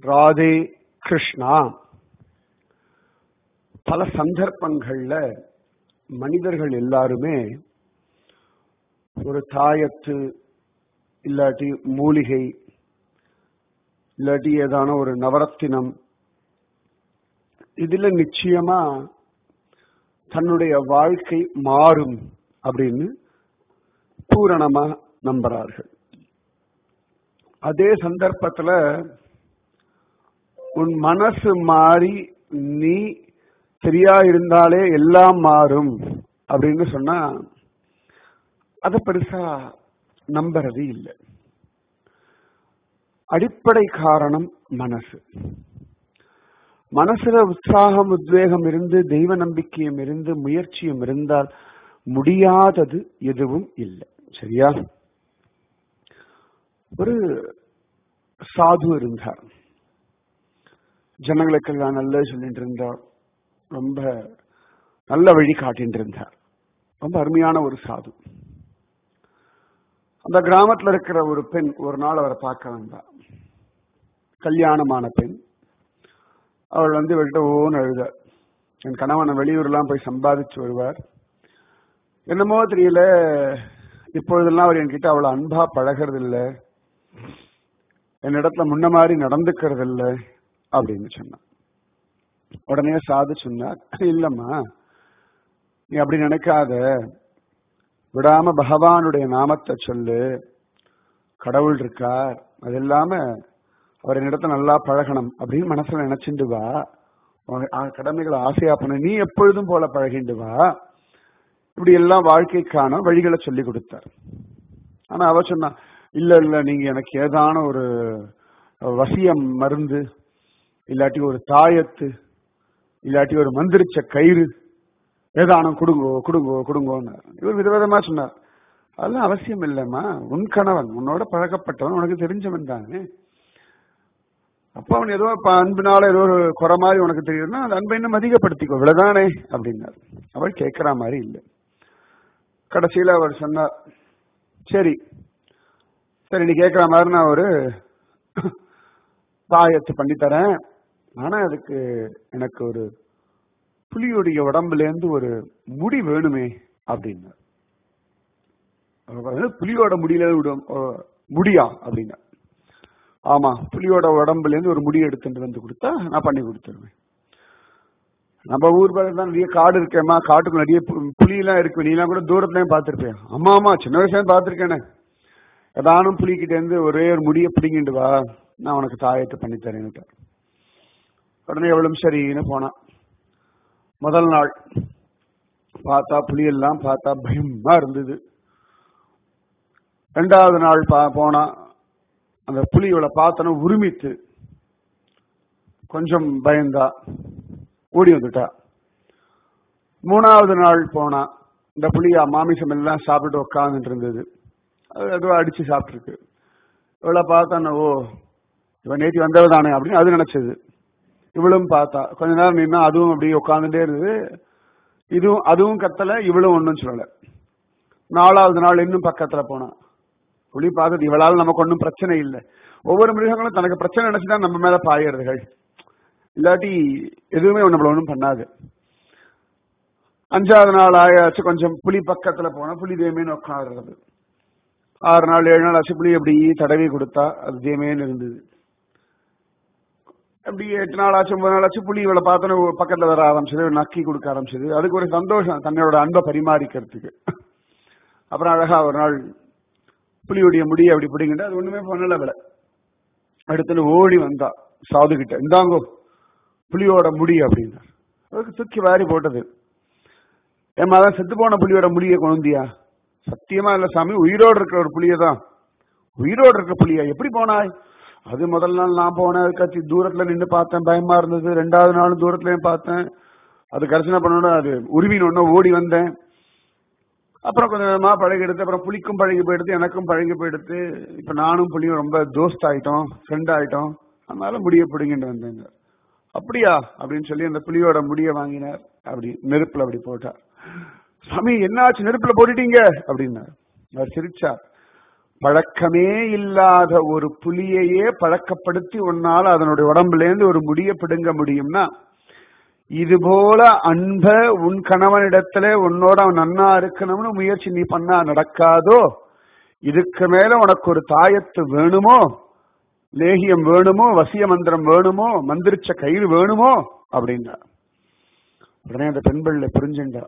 ராதே கிருஷ்ணா பல சந்தர்ப்பங்கள்ல மனிதர்கள் எல்லாருமே ஒரு தாயத்து இல்லாட்டி மூலிகை இல்லாட்டி ஏதான ஒரு நவரத்தினம் இதுல நிச்சயமா தன்னுடைய வாழ்க்கை மாறும் அப்படின்னு பூரணமா நம்புறார்கள் அதே சந்தர்ப்பத்துல உன் மனசு மாறி நீ சரியா இருந்தாலே எல்லாம் மாறும் அப்படின்னு சொன்னா அத பெருசா நம்புறது இல்லை அடிப்படை காரணம் மனசு மனசுல உற்சாகம் உத்வேகம் இருந்து தெய்வ நம்பிக்கையும் இருந்து முயற்சியும் இருந்தால் முடியாதது எதுவும் இல்லை சரியா ஒரு சாது இருந்தார் ஜனங்களுக்கெல்லாம் நல்ல சொல்லிட்டு இருந்தார் ரொம்ப நல்ல வழி காட்டிட்டு இருந்தார் ரொம்ப அருமையான ஒரு சாது அந்த கிராமத்துல இருக்கிற ஒரு பெண் ஒரு நாள் அவரை பார்க்க வந்தா கல்யாணமான பெண் அவள் வந்து வெளியிட்ட ஓன்னு அழுத என் கணவன் வெளியூர்லாம் போய் சம்பாதிச்சு வருவார் என்னமோ தெரியல இப்பொழுதெல்லாம் அவர் என்கிட்ட அவ்வளவு அன்பா பழகிறது இல்லை என்னிடத்துல முன்ன மாதிரி நடந்துக்கிறது இல்லை அப்படின்னு சொன்னான் உடனே சாது சொன்னார் இல்லம்மா நீ அப்படி நினைக்காத விடாம பகவானுடைய நாமத்தை சொல்லு கடவுள் இருக்கார் அது இல்லாம அவர் என்னிடத்த நல்லா பழகணும் அப்படின்னு மனசுல நினைச்சுண்டு வா கடமைகளை ஆசையா பண்ண நீ எப்பொழுதும் போல பழகிண்டு வா இப்படி எல்லாம் வாழ்க்கைக்கான வழிகளை சொல்லி கொடுத்தார் ஆனா அவ சொன்னா இல்ல இல்ல நீங்க எனக்கு ஏதான ஒரு வசியம் மருந்து இல்லாட்டி ஒரு தாயத்து இல்லாட்டி ஒரு மந்திரிச்ச கயிறு ஏதானம் கொடுங்கோ கொடுங்கோ கொடுங்கோன்னு இவர் விதவிதமா சொன்னார் அதெல்லாம் அவசியம் இல்லைம்மா உன் கணவன் உன்னோட பழக்கப்பட்டவன் உனக்கு தெரிஞ்சவன் தானே அப்ப அவன் ஏதோ அன்பினால ஏதோ ஒரு குறை மாதிரி உனக்கு தெரியுதுன்னா அந்த அன்பை இன்னும் அதிகப்படுத்திக்கோ இவ்வளவுதானே அப்படின்னார் அவள் கேட்கிற மாதிரி இல்லை கடைசியில அவர் சொன்னார் சரி சரி நீ கேட்கிற மாதிரி நான் ஒரு தாயத்து பண்ணித்தரேன் ஆனா அதுக்கு எனக்கு ஒரு புலியுடைய உடம்புல இருந்து ஒரு முடி வேணுமே அப்படின்னார் புலியோட முடியல விடும் முடியா அப்படின்னா ஆமா புலியோட உடம்புல இருந்து ஒரு முடி எடுத்துட்டு வந்து கொடுத்தா நான் பண்ணி கொடுத்துருவேன் நம்ம ஊர் பேர் தான் நிறைய காடு இருக்கேம்மா காட்டுக்கு நிறைய புலியெல்லாம் இருக்கு நீ எல்லாம் கூட தூரத்துலயும் பார்த்திருப்பேன் அம்மா ஆமா சின்ன வயசுல பார்த்திருக்கேனே ஏதானும் புலிக்கிட்ட இருந்து ஒரே ஒரு முடிய பிடிங்கிட்டு வா நான் உனக்கு தாயத்தை பண்ணி தரேன்னுட்டார் உடனே எவ்வளவு சரின்னு போனான் முதல் நாள் பார்த்தா புலியெல்லாம் பார்த்தா பயமா இருந்தது ரெண்டாவது நாள் பா போனா அந்த புலியோட பார்த்தன உரிமித்து கொஞ்சம் பயந்தா ஓடி வந்துட்டா மூணாவது நாள் போனா இந்த புளியா மாமிசம் எல்லாம் சாப்பிட்டு உட்காந்துட்டு இருந்தது அது ஏதோ அடிச்சு சாப்பிட்டுருக்கு இவளை பார்த்தா ஓ இவன் நேற்று வந்தவ தானே அப்படின்னு அது நினைச்சது இவளும் பார்த்தா கொஞ்ச நேரம் நின்னா அதுவும் அப்படியே உட்காந்துட்டே இருந்தது இதுவும் அதுவும் கத்தல இவளும் ஒன்றும் சொல்லல நாலாவது நாள் இன்னும் பக்கத்துல போனா புலி பார்த்தது இவளால் நமக்கு ஒன்றும் பிரச்சனை இல்லை ஒவ்வொரு மிருகங்களும் தனக்கு பிரச்சனை நினைச்சுதான் நம்ம மேல பாயறதுகள் இல்லாட்டி எதுவுமே நம்மள ஒன்றும் பண்ணாது அஞ்சாவது நாள் ஆயாச்சு கொஞ்சம் புலி பக்கத்துல போனா புலி தேமேன்னு உட்காடுறது ஆறு நாள் ஏழு நாள் ஆச்சு புலி அப்படி தடவி கொடுத்தா அது தேமேன்னு இருந்தது அப்படி எட்டு நாள் ஆச்சு ஒன்பது நாள் ஆச்சு புலி இவளை பார்த்தோன்னு பக்கத்துல வர ஆரம்பிச்சது நக்கி கொடுக்க ஆரம்பிச்சது அதுக்கு ஒரு சந்தோஷம் தன்னோட அன்பை பரிமாறிக்கிறதுக்கு அப்புறம் அழகா ஒரு நாள் புலியுடைய முடியை அப்படி பிடிங்கிட்டு அது ஒண்ணுமே பண்ணல விட அடுத்து ஓடி வந்தா சாது கிட்ட இந்தாங்கோ புலியோட முடி அப்படின்னார் அதுக்கு தூக்கி வாரி போட்டது ஏமா தான் செத்து போன புலியோட முடியை கொழுந்தியா சத்தியமா இல்ல சாமி உயிரோடு இருக்கிற ஒரு புளிய தான் உயிரோடு இருக்கிற புலியா எப்படி போனாய் அது முதல் நாள் நான் போனேன் கட்சி தூரத்துல நின்று பார்த்தேன் பயமா இருந்தது ரெண்டாவது நாளும் தூரத்துலயும் பார்த்தேன் அது கரிசனை பண்ணோட அது உருவின் ஒன்னு ஓடி வந்தேன் அப்புறம் கொஞ்சமா பழகி எடுத்து அப்புறம் புளிக்கும் பழகி போயிடுத்து எனக்கும் பழகி போயிடுத்து இப்ப நானும் புளியும் ரொம்ப தோஸ்த் ஆயிட்டோம் ஃப்ரெண்ட் ஆயிட்டோம் அதனால முடிய பிடிங்கிட்டு வந்தேங்க அப்படியா அப்படின்னு சொல்லி அந்த புலியோட முடிய வாங்கினார் அப்படி நெருப்புல அப்படி போட்டார் சாமி என்னாச்சு நெருப்புல போட்டுட்டீங்க அப்படின்னார் அவர் சிரிச்சார் பழக்கமே இல்லாத ஒரு புலியையே பழக்கப்படுத்தி உன்னால அதனுடைய உடம்புல இருந்து ஒரு முடிய பிடுங்க முடியும்னா இது போல அன்ப உன் கணவனிடத்துல உன்னோட அவன் நன்னா இருக்கணும்னு முயற்சி நீ பண்ணா நடக்காதோ இதுக்கு மேல உனக்கு ஒரு தாயத்து வேணுமோ லேகியம் வேணுமோ வசிய மந்திரம் வேணுமோ மந்திரிச்ச கயிறு வேணுமோ அப்படின்னா உடனே அந்த பெண் பிள்ளை புரிஞ்சுண்டா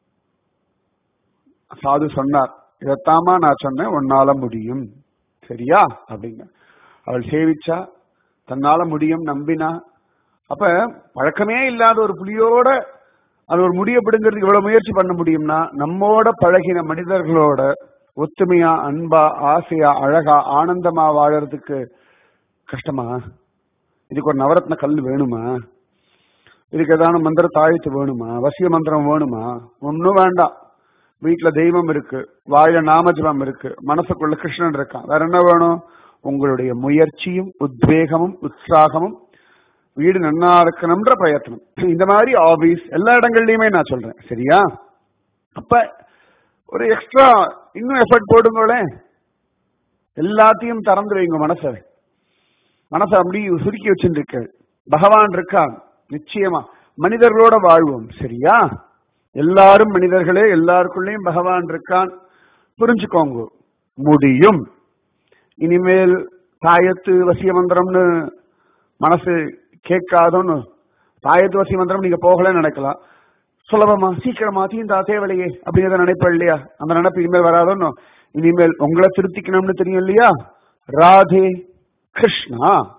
சாது சொன்னார் இதைத்தாமா நான் சொன்னேன் உன்னால முடியும் சரியா அப்படிங்க அவள் சேவிச்சா தன்னால முடியும் நம்பினா அப்ப பழக்கமே இல்லாத ஒரு புலியோட அது ஒரு முடிய பிடுங்கிறதுக்கு இவ்வளவு முயற்சி பண்ண முடியும்னா நம்மோட பழகின மனிதர்களோட ஒத்துமையா அன்பா ஆசையா அழகா ஆனந்தமா வாழறதுக்கு கஷ்டமா இதுக்கு ஒரு நவரத்ன கல் வேணுமா இதுக்கு ஏதான மந்திர தாயத்து வேணுமா வசிய மந்திரம் வேணுமா ஒன்னும் வேண்டாம் வீட்டுல தெய்வம் இருக்கு வாயில நாமஜபம் இருக்கு மனசுக்குள்ள கிருஷ்ணன் இருக்கான் வேற என்ன வேணும் உங்களுடைய முயற்சியும் உத்வேகமும் உற்சாகமும் வீடு நன்னா இருக்கணும்ன்ற பிரயத்தனம் இந்த மாதிரி ஆபீஸ் எல்லா இடங்கள்லயுமே நான் சொல்றேன் சரியா அப்ப ஒரு எக்ஸ்ட்ரா இன்னும் எஃபர்ட் போடுங்களேன் எல்லாத்தையும் திறந்து வைங்க மனசை மனசை அப்படி சுருக்கி வச்சுருக்கு பகவான் இருக்கான் நிச்சயமா மனிதர்களோட வாழ்வோம் சரியா எல்லாரும் மனிதர்களே எல்லாருக்குள்ளேயும் பகவான் இருக்கான் புரிஞ்சுக்கோங்க முடியும் இனிமேல் தாயத்து வசிய மந்திரம்னு மனசு கேட்காதோன்னு தாயத்து வசிய மந்திரம் நீங்க போகலன்னு நினைக்கலாம் சுலபமா சீக்கிரமா தீந்தா தேவலையே அப்படிங்கிறத நினைப்பேன் இல்லையா அந்த நினைப்பு இனிமேல் வராதோன்னு இனிமேல் உங்களை திருத்திக்கணும்னு தெரியும் இல்லையா ராதே கிருஷ்ணா